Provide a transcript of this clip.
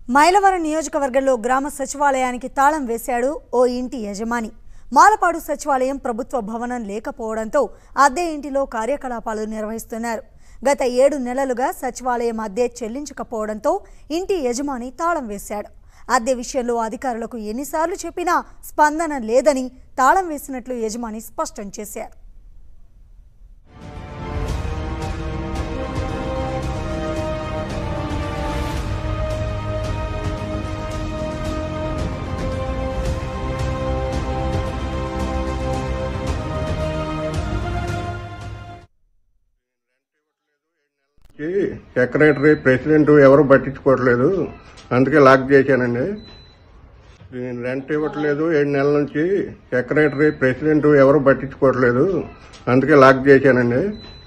మైలవరం నియోజకవర్గంలో గ్రామ సచివాలయానికి తాళం వేశాడు ఓ ఇంటి యజమాని మాలపాడు సచివాలయం ప్రభుత్వ భవనం లేకపోవడంతో అద్దె ఇంటిలో కార్యకలాపాలు నిర్వహిస్తున్నారు గత ఏడు నెలలుగా సచివాలయం అద్దె చెల్లించకపోవడంతో ఇంటి యజమాని తాళం వేశాడు అద్దె విషయంలో అధికారులకు ఎన్నిసార్లు చెప్పినా స్పందన లేదని తాళం వేసినట్లు యజమాని స్పష్టం చేశారు కి సెక్రటరీ ప్రెసిడెంట్ ఎవరు పట్టించుకోవట్లేదు అందుకే లాక్ చేశానండి నేను రెంట్ ఇవ్వట్లేదు ఏడు నెలల నుంచి సెక్రటరీ ప్రెసిడెంట్ ఎవరు పట్టించుకోవట్లేదు అందుకే లాక్ చేశానండి